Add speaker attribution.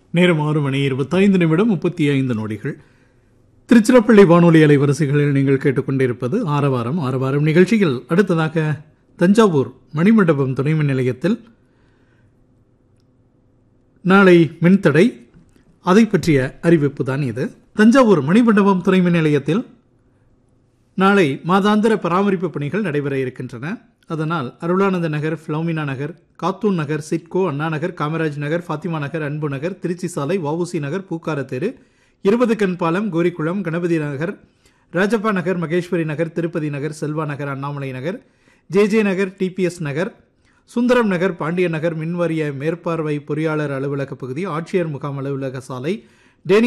Speaker 1: நேரம் ஆறு மணி இருபத்தைந்து நிமிடம் முப்பத்தி ஐந்து நொடிகள் திருச்சிராப்பள்ளி வானொலி அலைவரிசைகளில் நீங்கள் கேட்டுக்கொண்டிருப்பது ஆரவாரம் ஆரவாரம் நிகழ்ச்சியில் அடுத்ததாக தஞ்சாவூர் மணிமண்டபம் துணை மின் நிலையத்தில் நாளை மின்தடை அதை பற்றிய அறிவிப்பு தான் இது தஞ்சாவூர் மணிமண்டபம் துணை மின் நிலையத்தில் நாளை மாதாந்திர பராமரிப்பு பணிகள் நடைபெற இருக்கின்றன அதனால் அருளானந்த நகர் ஃபிளோமினா நகர் காத்தூன் நகர் சிட்கோ அண்ணா நகர் காமராஜ் நகர் ஃபாத்திமா நகர் அன்பு நகர் திருச்சி சாலை வவுசி நகர் பூக்கார தெரு இருபது கண் பாலம் Korikulam Ganapathi Nagar Rajappa Nagar Maheswari Nagar Tirupati Nagar Selva Nagar Annamalai Nagar J J Nagar TPS Nagar Sundaram Nagar Pandiya Nagar மின்வாரிய மேற்பார்வை பொறியாளர் அலுவலக பகுதி ஆட்சியர் முகாம் அலுவலக சாலை